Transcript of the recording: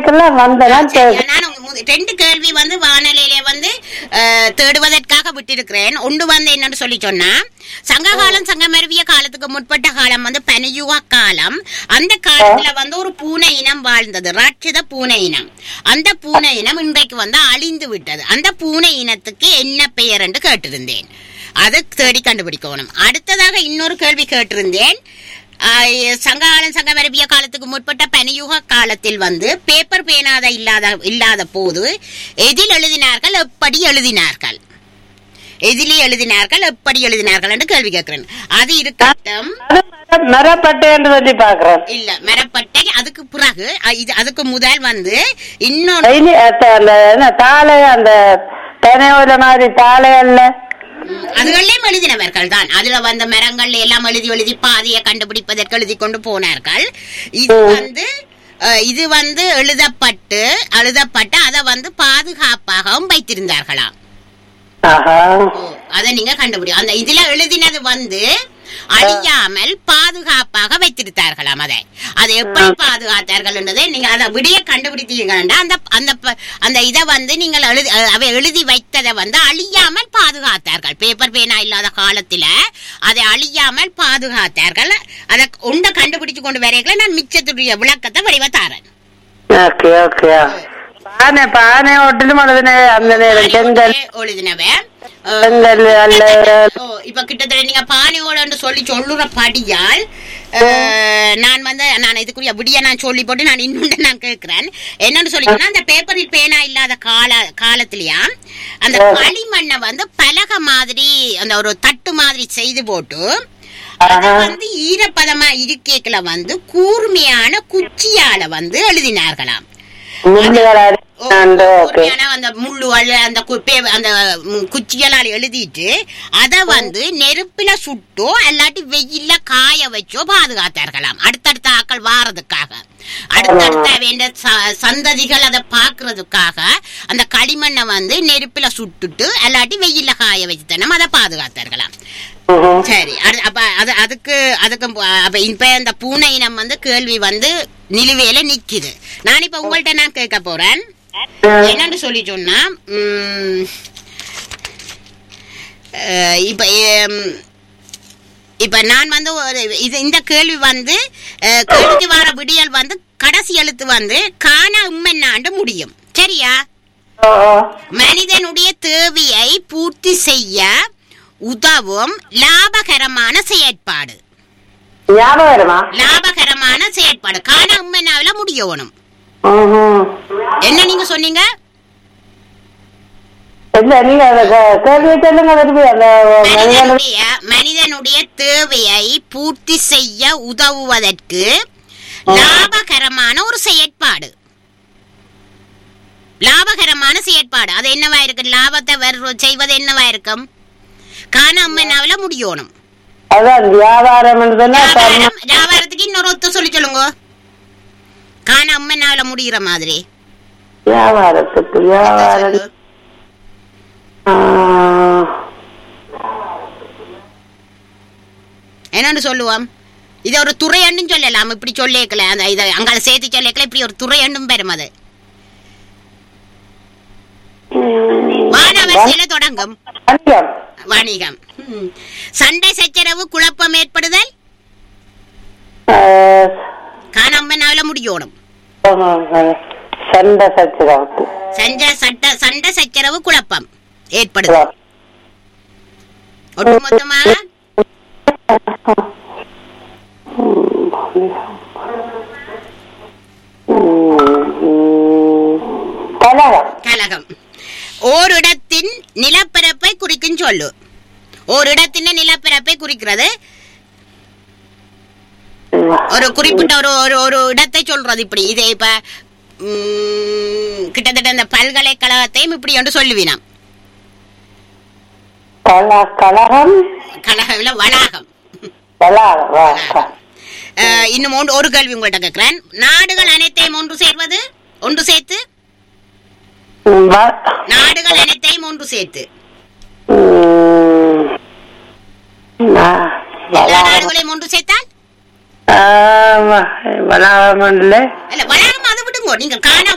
கேட்கலாம் வந்தேன் சரியா, நான் உங்க மு- ரெண்டு கேள்வி வந்து வானொலியிலே வந்து அஹ், தேடுவதற்காக விட்டிருக்கிறேன் ஒன்று வந்து என்னன்னு சொல்லி சொன்னா சங்ககாலம் சங்கமருவிய காலத்துக்கு முற்பட்ட காலம் வந்து பனியுக காலம் அந்த காலத்துல வந்து ஒரு பூனை இனம் வாழ்ந்தது ராட்சத பூனை இனம் அந்த பூனை இனம் இன்றைக்கு வந்து அழிந்து விட்டது அந்த பூனை இனத்துக்கு என்ன பெயர் என்று கேட்டிருந்தேன் அதை தேடி கண்டுபிடிக்கணும் அடுத்ததாக இன்னொரு கேள்வி கேட்டிருந்தேன் ஆஹ் சங்ககாலம் சங்கமரபிய காலத்துக்கு முற்பட்ட பனியுக காலத்தில் வந்து பேப்பர் பேனாத இல்லாத இல்லாத போது எதில் எழுதினார்கள் எப்படி எழுதினார்கள் எதிலே எழுதினார்கள் எப்படி எழுதினார்கள் என்று கேள்வி கேட்கிறேன் அது இருக்கட்டும் மரப்பட்டை என்று சொல்லி பாக்குறேன் இல்ல மரப்பட்டை அதுக்கு பிறகு அ- இது அதுக்கு முதல் வந்து இன்னொன்று டெய்லி அந்த அந்த என்ன தாளை அந்த தெனையோல மாதிரி தாளை அல்ல அதுகளிலும் எழுதினவர்கள் தான் அதுல வந்த மரங்கள் எல்லாம் எழுதி எழுதி பாதையை கண்டுபிடிப்பதற்கு எழுதி கொண்டு போனார்கள் இது வந்து அஹ், இது வந்து எழுதப்பட்டு எழுதப்பட்டு அதை வந்து பாதுகாப்பாகவும் வைத்திருந்தார்களாம் ஆஹா ஓ, அதை நீங்க கண்டுபிடி அந்த இதுல எழுதினது வந்து அழியாமல் பாதுகாப்பாக வைத்திருந்தார்களாம் அதை அதை எப்படி பாதுகாத்தார்கள் என்றதை நீங்க அதை விடிய கண்டுபிடித்தீங்கன்னா அந்த அந்த ப- அந்த இதை வந்து நீங்கள் எழுதி அஹ், அவை எழுதி வைத்ததை வந்து அழியாமல் பாதுகாத்தார்கள் பேப்பர் பேனா இல்லாத காலத்துல அதை அழியாமல் பாதுகாத்தார்கள் அதை உண்ட கண்டுபிடிச்சு கொண்டு வரைகளை நான் மிச்சத்துடைய விளக்கத்தை வடிவ தாரேன் ஓகே ஓகே பானை பானை ஒட்டிலும் எழுதின அந்த நேரம் செங்கல் எழுதினவன் அஹ், செங்கல் அல்ல ஓ இப்ப கிட்டத்தட்ட நீங்க பானையோட சொல்லி சொல்லுற படியால் அஹ், நான் வந்து நான் இதுக்குரிய விடிய நான் சொல்லி போட்டு நான் இன்னொன்று நான் கேட்கிறேன் என்னன்னு சொல்லிங்கன்னா அந்த பேப்பரில் பேனா இல்லாத கால காலத்திலயா அந்த களிமண்ணை வந்து பலகை மாதிரி அந்த ஒரு தட்டு மாதிரி செய்து போட்டு அதை வந்து ஈரப்பதமா இருக்கேக்கல வந்து கூர்மையான குச்சியால வந்து எழுதினார்களாம் முள்ளுகள் அடிச்சாண்டு, ஓகே கூர்மையான அந்த முள்ளுகள் அந்த கு- பே- அந்த ம், குச்சிகளால் எழுதிட்டு அத வந்து நெருப்பில சுட்டோ அல்லாட்டி வெயில்ல காய வச்சோ பாதுகாத்தார்களாம் அடுத்தடுத்த ஆக்கள் வாரதுக்காக அடுத்தடுத்த வேண்ட ச- சந்ததிகள் அதை பாக்குறதுக்காக அந்த களிமண்ணை வந்து நெருப்பில சுட்டுட்டு அல்லாட்டி வெயில்ல காய வச்சு தானே அதை பாதுகாத்தார்களாம் ம்ஹும். சரி அது- அப்ப அது அதுக்கு அதுக்கு ப- அப்ப இப்ப இந்த பூனை இனம் வந்து கேள்வி வந்து நிலுவையில நிக்குது நான் இப்ப உங்கள்ட்ட நான் கேட்க போறேன் என்னன்னு சொல்லி சொன்னா உம், அஹ், இப்ப எம், இப்ப நான் வந்து ஒரு இது இந்த கேள்வி வந்து அஹ், கேள்விக்கு வர விடியல் வந்து கடைசி எழுத்து வந்து காண உம்மென்னாண்டு முடியும் சரியா ஓ, ஓ. மனிதனுடைய தேவையை பூர்த்தி செய்ய உதவும் லாபகரமான செயற்பாடு ஞாபகம் வருமா லாபகரமான செயற்பாடு காண உண்மைனாவில முடியணும் ம்ஹும். என்ன நீங்க சொன்னீங்க இல்ல நீங்க அந்த கே- கேள்வியை சொல்லுங்க திருப்பி அந்த மனிதனுடைய மனிதனுடைய மனிதனுடைய தேவையை பூர்த்தி செய்ய உதவுவதற்கு லாபகரமான ஒரு செயற்பாடு லாபகரமான செயற்பாடு அது என்னவா இருக்கு லாபத்தை வர செய்வது என்னவா இருக்கும் காண உண்மைனாவில முடியணும் அதான் வியாபாரம் சொன்னா வியாபாரம் வியாபாரத்துக்கு இன்னொரு ஒத்து சொல்லி சொல்லுங்க காண உண்மைனாவில முடிகிற மாதிரி வியாபாரத்துக்கு வியாபாரம் சொல்லு. ஆ, என்னன்னு சொல்லுவோம் இத ஒரு துறையண்டும் சொல்லலாம் இப்படி சொல்லிக்கல அந்த இதை அங்கால சேர்த்து சொல்லிக்கல இப்படி ஒரு துறையண்டும் பெறும் அது ம், வானவரிசையில தொடங்கும் வணிகம் வணிகம் ம். சண்டை சச்சரவு குழப்பம் ஏற்படுதல் ஆ, காணாமனாவில முடியணும் ஆமா, ஆ, சண்டை சச்சரவு சஞ்ச சட்ட சண்டை சச்சரவு குழப்பம் ஏற்படுதல் ஒட்டுமொத்தமாக கலகம் கலகம் ஓரிடத்தின் நிலப்பரப்பை குறிக்கும் சொல்லு ஓரிடத்தின் நிலப்பரப்பை குறிக்கிறது ஒரு குறிப்பிட்ட ஒரு ஒரு ஒரு இடத்தை சொல்றது இப்படி இது இப்ப ம், கிட்டத்தட்ட இந்த பல்கலைக்கழகத்தையும் இப்படி என்று சொல்லுவினாம் கல கலகம் கழகம் இல்ல வளாகம் வளாகம் வா, க- அஹ், இன்னும் ஒன்று- ஒரு கேள்வி உங்கள்கிட்ட கேட்கிறேன் நாடுகள் அனைத்தையும் ஒன்று சேர்வது ஒன்று சேர்த்து ம், வ- நாடுகள் அனைத்தையும் ஒன்று சேர்த்து ம், நா- எல்லா வளாகம் நாடுகளையும் ஒன்று சேர்த்தால் ஆமா, வளாகம் இல்லை இல்ல வளாகம் அதை விடுங்க நீங்க காண